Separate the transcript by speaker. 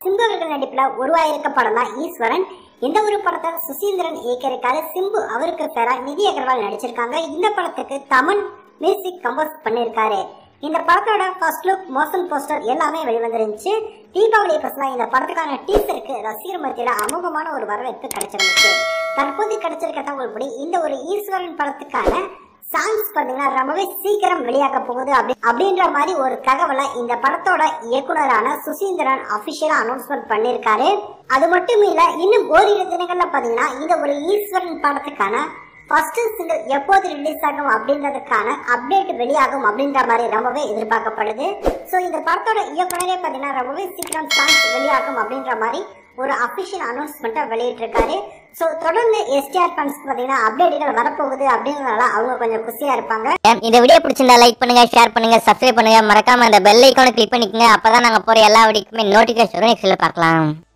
Speaker 1: சிம்பு அவர்கள் நடிப்புல உருவாயிருக்க படம் தான் ஈஸ்வரன் இந்த ஒரு படத்தை சுசீந்திரன் இயக்கியிருக்காரு சிம்பு அவருக்கு பேரா நிதி அகர்வால் நடிச்சிருக்காங்க இந்த படத்துக்கு தமன் மியூசிக் கம்போஸ் பண்ணியிருக்காரு இந்த படத்தோட ஃபர்ஸ்ட் லுக் மோஷன் போஸ்டர் எல்லாமே வெளிவந்திருந்துச்சு தீபாவளி பசங்க இந்த படத்துக்கான டீசருக்கு ரசிகர் மத்தியில அமோகமான ஒரு வரவேற்பு கிடைச்சிருந்துச்சு தற்போது கிடைச்சிருக்க தகவல்படி இந்த ஒரு ஈஸ்வரன் படத்துக்கான சாங்ஸ் பாத்தீங்கன்னா ரொம்பவே சீக்கிரம் வெளியாக போகுது அப்படி அப்படின்ற மாதிரி ஒரு தகவலை இந்த படத்தோட இயக்குனரான சுசீந்திரன் அபிஷியலா அனௌன்ஸ்மெண்ட் பண்ணியிருக்காரு அது மட்டும் இல்ல இன்னும் ஓரிரு தினங்கள்ல பாத்தீங்கன்னா இந்த ஒரு ஈஸ்வரன் படத்துக்கான ஃபர்ஸ்ட் சிங்கிள் எப்போது ரிலீஸ் ஆகும் அப்படின்றதுக்கான அப்டேட் வெளியாகும் அப்படின்ற மாதிரி ரொம்பவே எதிர்பார்க்கப்படுது ஸோ இந்த படத்தோட இயக்குனரே பார்த்தீங்கன்னா ரொம்பவே சீக்கிரம் சாங்ஸ் வெளியாகும் அப்படின்ற மாதிரி ஒரு அஃபிஷியல் அனௌன்ஸ்மெண்ட்டை வெளியிட்டிருக்காரு ஸோ தொடர்ந்து எஸ்டிஆர் ஃபன்ஸ் பார்த்தீங்கன்னா அப்டேட்டுகள் வரப்போகுது அப்படின்றதால அவங்க கொஞ்சம் குசியாக இருப்பாங்க
Speaker 2: இந்த வீடியோ பிடிச்சிருந்தா லைக் பண்ணுங்க ஷேர் பண்ணுங்க சப்ஸ்கிரைப் பண்ணுங்க மறக்காம அந்த பெல் ஐக்கானை கிளிக் பண்ணிக்கங்க அப்பதான் நாங்க போற எல்லா வீடியோக்குமே நோட்டிபிகேஷன் நெக்ஸ்ட்ல பார்க்கலாம்